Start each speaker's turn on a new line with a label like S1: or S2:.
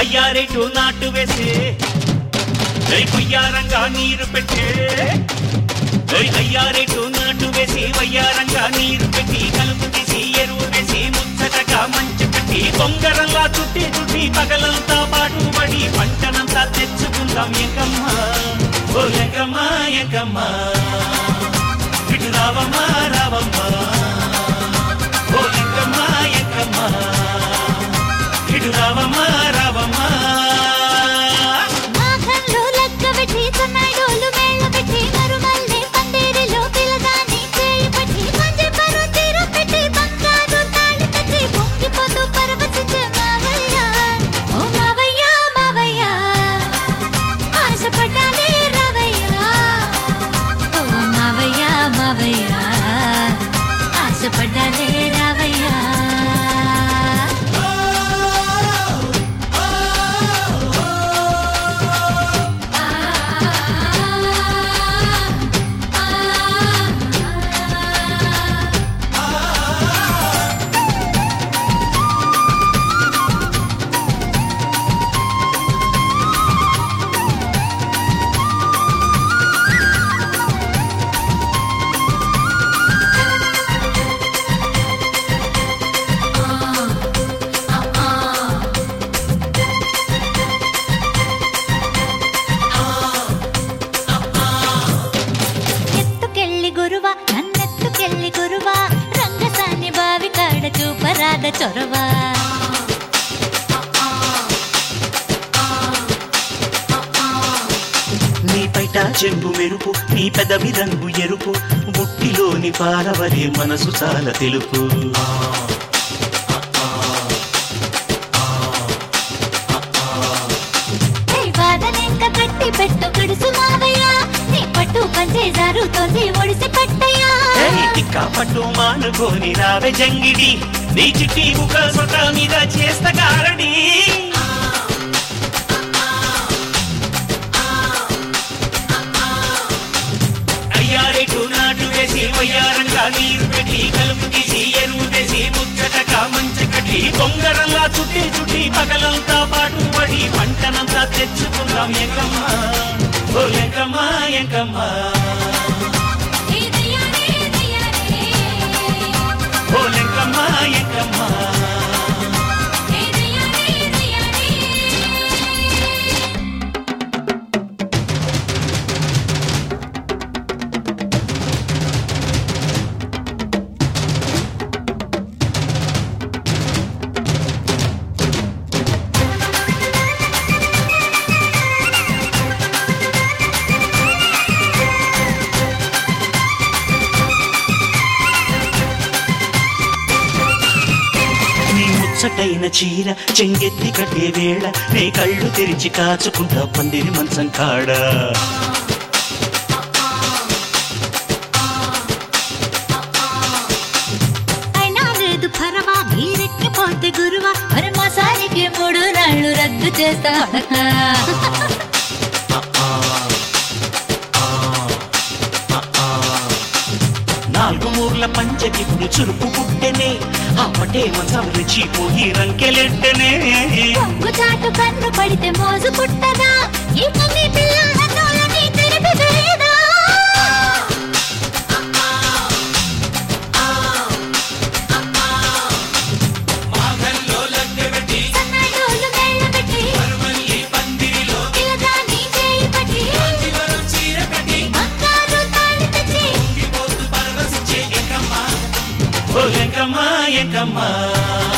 S1: అయ్యారేటు నాటు వేసే జై కొయ్యారంగా నీరు పెట్టే జై అయ్యారేటు నాటు వేసి వయ్యారంగా నీరు పెట్టి కలుపు తీసి ఎరువు వేసి ముచ్చటగా మంచు కట్టి బొంగరంలా చుట్టి చుట్టి పగలంతా పాటుపడి పంటనంతా తెచ్చుకుందాం ఎంకమ్మ ఓ ఎంకమ్మ ఎంకమ్మ ఇటు రావమ్మా రావమ్మా ఓ ఎంకమ్మ ఎంకమ్మ ఇటు రావమ్మా రావమ్మా
S2: మాఘంలో లక్క పెట్టి సన్నాయిడోలు మేళ పెట్టి మరుమల్లె పందిరిలో పిల్లదాని చేయి పట్టి మంచి పరు తీరు పెట్టి బంగారు తాళి కట్టి పొంగిపోతూ పరవశించే మావయ్య ఓ మావయ్య మావయ్య ఆశపడ్డానే రావయ్య ఓ మావయ్య మావయ్య ఆశపడ్డానే రావయ్య ఎత్తుకెళ్ళి గురువ నన్నెత్తుకెళ్ళి గురువ రంగసాని బావి కాడ చూపరాద చొరవ
S1: నీ పైట చెంగు మెరుపు నీ పెదవి రంగు ఎరుపు బుట్టిలోని పాలవరే మనసు చాలా తెలుపు
S2: వాదనెంక కట్టి పెట్టు గడుసు మావయ్య నీ పట్టు పంచే జారుతోంది ఒడిసి పట్టయ్యా
S1: ఏయ్, టిక్కా పట్టు మానుకోని రావె జంగిడి నీ చిట్టి ముఖ సొట మీద చేస్త కారడి అయ్యారెటు నాటు వేసి వయ్యారంగా నీరు పెట్టి కలుపు తీసి ఎరువు వేసి ముచ్చటగా మంచి కట్టి బొంగరంలా చుట్టి చుట్టి పగలంతా పాటు పడి పంటనంతా తెచ్చుకుందాం ఎంకమ్మ ఓ ఎంకమ్మ ఎంకమ్మ ఓ ఎంకమ్మ ఎంకమ్మ నీ ముచ్చటైన చీర చెంగెత్తి కట్టే వేళ నీ కళ్ళు తెరిచి కాచుకుంటా పందిరి మంచం కాడ
S2: అయినా లేదు పరవా గీరెక్కిపోతే గురువా మరి మాసానికి మూడు నాళ్ళు రద్దు చేస్తా
S1: నాలుగు మూర్ల పంచకిప్పుడు చురుకు పుట్టెనే అప్పటే మంచం రుచిపోయి రంకెలెట్టనే
S2: పొంగు చాటు కన్ను పడితే మోజు పుట్టదా ఈ కన్ని పిల్ల నన్నోళ్ళని తెరిపి వేయదా సన్నాయిడోలు మేళపెట్టి, పిల్లదాని చేయి పట్టి, బంగారు తాళి తెచ్చి,
S1: ఓ ఎంకమ్మ ఎంకమ్మ